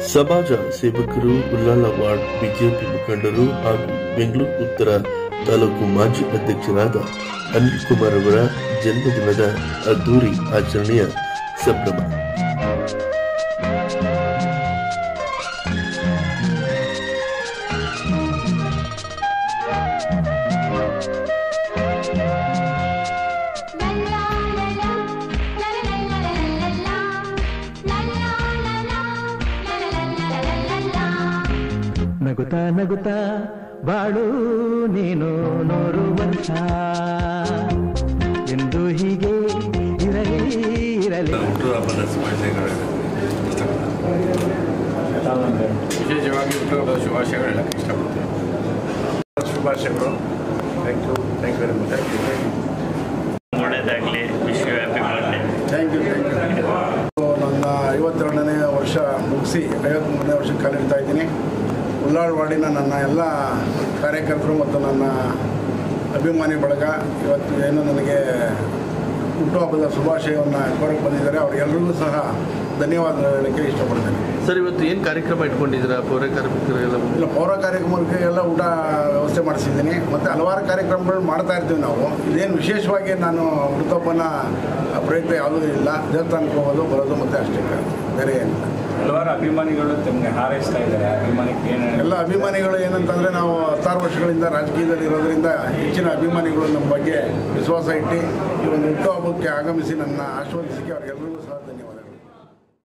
ಸಮಾಜ ಸೇವಕರು Ullal ward BJP ಮುಖಂಡರು ಹಾಗೂ ಬೆಂಗಳೂರು ಉತ್ತರ ತಾಲೂಕು ಮಾಜಿ ಅಧ್ಯಕ್ಷರಾದ ಅನಿಲ್ ಕುಮಾರ್ ಅವರ ಜನ್ಮದಿನದ ಅದ್ದೂರಿ ಆಚರಣೆಯ ಸಂಭ್ರಮ ನಗುತ್ತಾ ನಗುತ್ತಾ ಬಾಳು ನೀನು ನೂರು ವರ್ಷ ಎಂದು ಹೀಗೆ ಇರಲಿ ಇರಲಿ ಹುಟ್ಟುಹಬ್ಬದ ಶುಭಾಶಯಗಳು ವಿಶೇಷವಾಗಿ ಹುಟ್ಟುಹಬ್ಬದ ಶುಭಾಶಯಗಳು ಹೇಳಕ್ಕೆ ಇಷ್ಟಪಡ್ತೀನಿ ಶುಭಾಶಯಗಳು thank you thank you very much ಒಳ್ಳೇದಾಗಲಿ wish you happy birthday thank you thank you ನನ್ನ ಐವತ್ತೆರಡನೇ ವರ್ಷ ಮುಗಿಸಿ ಐವತ್ತ್ಮೂರನೇ ವರ್ಷಕ್ಕೆ ಕಾಲಿಡ್ತಾ ಇದ್ದೀನಿ ಉಲ್ಲಾಳ್ ವಾರ್ಡಿನ ನನ್ನ ಎಲ್ಲ ಕಾರ್ಯಕರ್ತರು ಮತ್ತು ನನ್ನ ಅಭಿಮಾನಿ ಬಳಗ ಇವತ್ತು ಏನು ನನಗೆ ಹುಟ್ಟುಹಬ್ಬದ ಶುಭಾಶಯವನ್ನು ಕೋರಕ್ಕೆ ಬಂದಿದ್ದಾರೆ ಅವರಿಗೆಲ್ಲರಿಗೂ ಸಹ ಧನ್ಯವಾದ ಹೇಳಕ್ಕೆ ಇಷ್ಟಪಡ್ತೇನೆ ಸರ್ ಇವತ್ತು ಏನು ಕಾರ್ಯಕ್ರಮ ಇಟ್ಕೊಂಡಿದ್ದೀರಾ ಪೌರ ಕಾರ್ಮಿಕರಿಗೆಲ್ಲ ಇಲ್ಲ ಪೌರ ಕಾರ್ಯಕ್ರಮಕ್ಕೆ ಎಲ್ಲ ಊಟ ವ್ಯವಸ್ಥೆ ಮಾಡಿಸಿದ್ದೀನಿ ಮತ್ತು ಹಲವಾರು ಕಾರ್ಯಕ್ರಮಗಳು ಮಾಡ್ತಾ ಇರ್ತೀವಿ ನಾವು ಇದೇನು ವಿಶೇಷವಾಗಿ ನಾನು ಹುಟ್ಟುಹಬ್ಬನ ಪ್ರಯುಕ್ತ ಯಾವುದೂ ಇಲ್ಲ ದೇವಸ್ಥಾನಕ್ಕೆ ಹೋಗೋದು ಬರೋದು ಮತ್ತು ಅಷ್ಟೇ ಬೇರೆ ಏನಿಲ್ಲ ಹಲವಾರು ಅಭಿಮಾನಿಗಳು ತಮಗೆ ಹಾರೈಸ್ತಾ ಇದ್ದಾರೆ ಅಭಿಮಾನಕ್ಕೆ ಏನು ಎಲ್ಲ ಅಭಿಮಾನಿಗಳು ಏನಂತಂದರೆ ನಾವು ಹತ್ತಾರು ವರ್ಷಗಳಿಂದ ರಾಜಕೀಯದಲ್ಲಿ ಇರೋದರಿಂದ ಹೆಚ್ಚಿನ ಅಭಿಮಾನಿಗಳು ನಮ್ಮ ಬಗ್ಗೆ ವಿಶ್ವಾಸ ಇಟ್ಟು ಈ ಒಂದು ಹುಟ್ಟುಹಬ್ಬಕ್ಕೆ ಆಗಮಿಸಿ ನನ್ನ ಆಶೀರ್ವದಿಸಿಕೆ ಅವರಿಗೆಲ್ಲರಿಗೂ ಸಹ ಧನ್ಯವಾದ